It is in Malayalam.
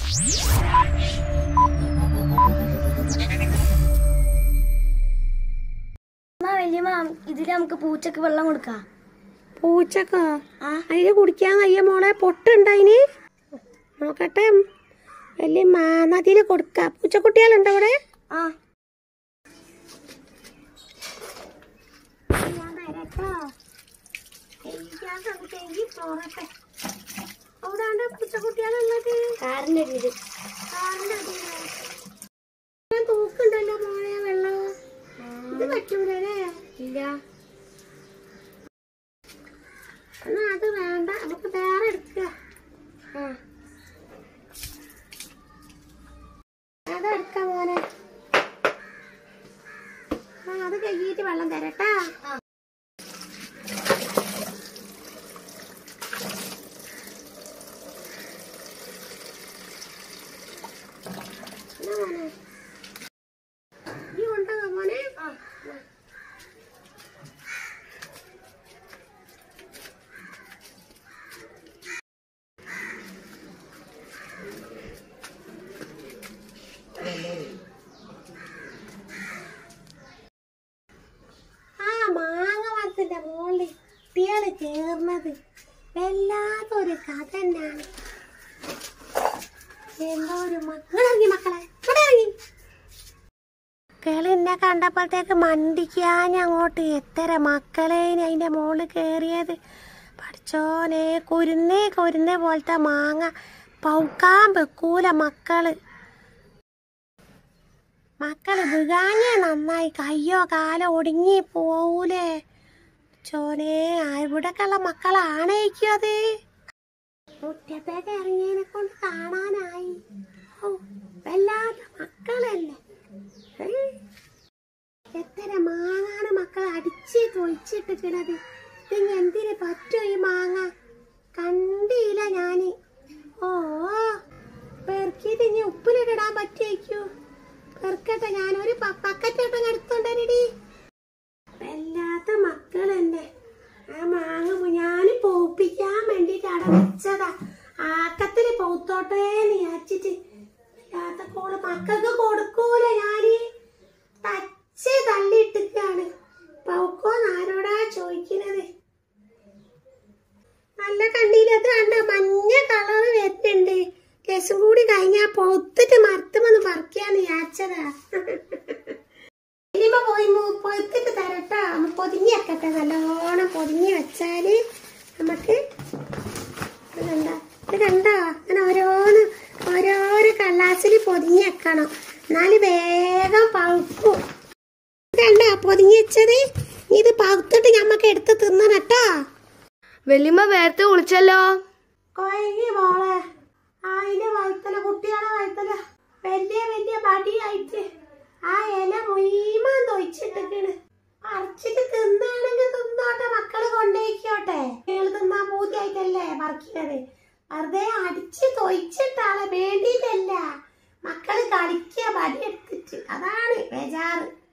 വല്യമ്മ ഇതില് നമുക്ക് പൂച്ചക്ക് വെള്ളം കൊടുക്കാം പൂച്ചക്കോ ആ അതിന് കുടിക്കാൻ കയ്യ മോളെ പൊട്ടുണ്ടതിന് നോക്കട്ടെ വലിയ മാനതിൽ കൊടുക്ക പൂച്ചക്കുട്ടികളുണ്ടോ അവിടെ ആ ഞാൻ തരാട്ടോ കഴിക്കാൻ സമയത്തെങ്കിൽ പോറട്ടെ അവിടാണ്ട് പൂച്ചക്കുട്ടികളുള്ളത് കാറിന്റെ അടിയില് കാറിന്റെ അടിയിലോ? ഞാൻ തൂക്കുണ്ടല്ലോ മോളെ വെള്ളം ഇത് പറ്റൂലേ ഇല്ല എന്നാ അത് വേണ്ട നമുക്ക് വേറെ എടുക്കുക ആ അതെടുക്കാം മോനെ ആ അത് കഴുകിയിട്ട് വെള്ളം തരട്ടാ എന്നാ മോനെ ഈ കൊണ്ടുവാ മോനെ ആ മാങ്ങ മരത്തിന്റെ മുകളിൽ കുട്ടികള് ചേർന്നത് വല്ലാത്തൊരു കഥ തന്നെയാണ് എന്തോ ഒരു മക്കളിറങ്ങി മക്കളെ ഇവിടെ ഇറങ്ങി കിളി എന്നെ കണ്ടപ്പോഴത്തേക്ക് മണ്ടിക്കാൻ അങ്ങോട്ട് എത്ര മക്കളെ അതിന്റെ മുകളിൽ കയറിയത് പഠിച്ചോനെ കുരുന്നേ കുരുന്നേ പോലത്തെ മാങ്ങ പൗക്കാൻ വെക്കൂല മക്കള് മക്കള് വികാഞ്ഞേ നന്നായി കയ്യോ കാലോ ഒടുങ്ങി പോവൂലേ ചോനെ ഇവിടൊക്കെയുള്ള മക്കളാണേക്കും അത് മുറ്റത്തേക്ക് ഇറങ്ങിയതിനെ കൊണ്ട് കാണാനായി ഓ വല്ലാത്ത മക്കളല്ലേ ഏ? എത്ര മാങ്ങാണ് മക്കൾ അടിച്ച് തൊഴിച്ചിട്ടിക്കണത് ഇതിന് എന്തിന് പറ്റൂ ഈ മാങ്ങ കണ്ടില്ല ഞാന് ഓ പെറുക്കിയിട്ട് ഇനി ഉപ്പിലിടാൻ പറ്റിയേക്കൂ പെറുക്കട്ടെ ഞാനൊരു പക്കറ്റോട്ടം എടുത്തോണ്ടടി വല്ലാത്ത മക്കളെന്നെ ആ മാങ്ങ ഞാൻ പോപ്പിക്കാൻ വേണ്ടിട്ട് അവിടെ വെച്ചതാ ആക്കത്തില് പൗത്തോട്ടേ വിചാരിച്ചിട്ട് വല്ലാത്ത കോള് മക്കൾക്ക് കൊടുക്കൂല ഞാന് തച്ച് തള്ളിയിട്ടിക്കാണ് പൗക്കോന്ന് ആരോടാ ചോദിക്കുന്നത് നല്ല കണ്ടിയിലത് കണ്ട മഞ്ഞ കളറ് വരുന്നുണ്ട് രസം കൂടി കഴിഞ്ഞാ പൊത്തിട്ട് മരത്തുമെന്ന് പറിക്കാന്ന് വിചാരിച്ചതാ ഇനിയിപ്പോ പോയി മു- പൊത്തിട്ട് തരട്ടോ ഒന്ന് പൊതിഞ്ഞ് വെക്കട്ടെ നല്ലോണം പൊതിഞ്ഞ് വെച്ചാല് നമുക്ക് ഇത് കണ്ടോ ഇത് കണ്ടോ അങ്ങനെ ഓരോന്ന് ഓരോരോ കള്ളാസിൽ പൊതിഞ്ഞ് വെക്കണം എന്നാല് വേഗം പഴുക്കും ഇത് കണ്ടോ പൊതിഞ്ഞ് വെച്ചത് ഇത് പഴുത്തിട്ട് ഞമ്മക്ക് എടുത്ത് തിന്നണട്ടോ വല്യമ്മ വേർത്ത് കുളിച്ചല്ലോ കൊയങ്ങി മോളെ അതിന്റെ വഴുത്തല കുട്ടികളെ വഴുത്തല വലിയ വലിയ മടിയായിട്ട് ആ ഇല മുഴുവൻ തൊയിച്ചിട്ടിക്കണ് പറിച്ചിട്ട് തിന്നാണെങ്കിൽ തിന്നോട്ടെ മക്കള് കൊണ്ടേക്കോട്ടെ കുട്ടികൾ തിന്നാൻ പൂതിയായിട്ടല്ലേ പറിക്കുന്നത് വെറുതെ അടിച്ച് തൊയിച്ചിട്ടാളെ വേണ്ടിയിട്ടല്ല മക്കള് കളിക്കുക മടി എടുത്തിട്ട് അതാണ് ബേജാറ്